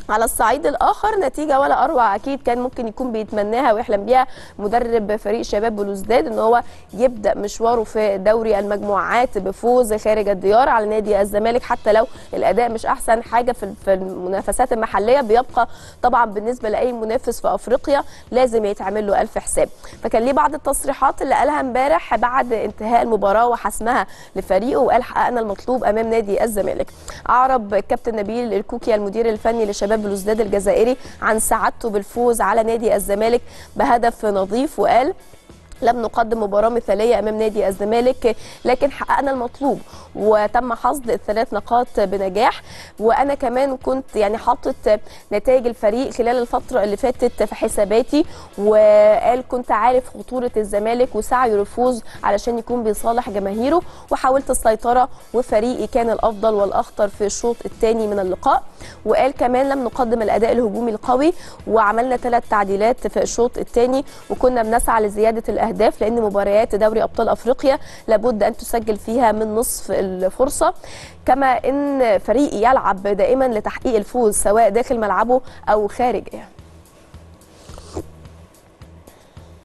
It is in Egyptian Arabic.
على الصعيد الاخر نتيجه ولا اروع اكيد كان ممكن يكون بيتمناها ويحلم بيها مدرب فريق شباب بلوزداد ان هو يبدا مشواره في دوري المجموعات بفوز خارج الديار على نادي الزمالك حتى لو الاداء مش احسن حاجه في في المنافسات المحليه بيبقى طبعا بالنسبه لاي منافس في افريقيا لازم يتعمل له الف حساب فكان ليه بعض التصريحات اللي قالها امبارح بعد انتهاء المباراه وحسمها لفريقه وقال حققنا المطلوب امام نادي الزمالك اعرب الكابتن نبيل الكوكي المدير الفني لشباب بلوزداد الجزائري عن سعادته بالفوز على نادي الزمالك بهدف نظيف وقال لم نقدم مباراة مثالية أمام نادي الزمالك لكن حققنا المطلوب وتم حصد الثلاث نقاط بنجاح وأنا كمان كنت يعني حاطط نتائج الفريق خلال الفترة اللي فاتت في حساباتي وقال كنت عارف خطورة الزمالك وسعيه للفوز علشان يكون بيصالح جماهيره وحاولت السيطرة وفريقي كان الأفضل والأخطر في الشوط الثاني من اللقاء وقال كمان لم نقدم الأداء الهجومي القوي وعملنا ثلاث تعديلات في الشوط الثاني وكنا بنسعى لزيادة الأهداف الاهداف لان مباريات دوري ابطال افريقيا لابد ان تسجل فيها من نصف الفرصه كما ان فريقي يلعب دائما لتحقيق الفوز سواء داخل ملعبه او خارجه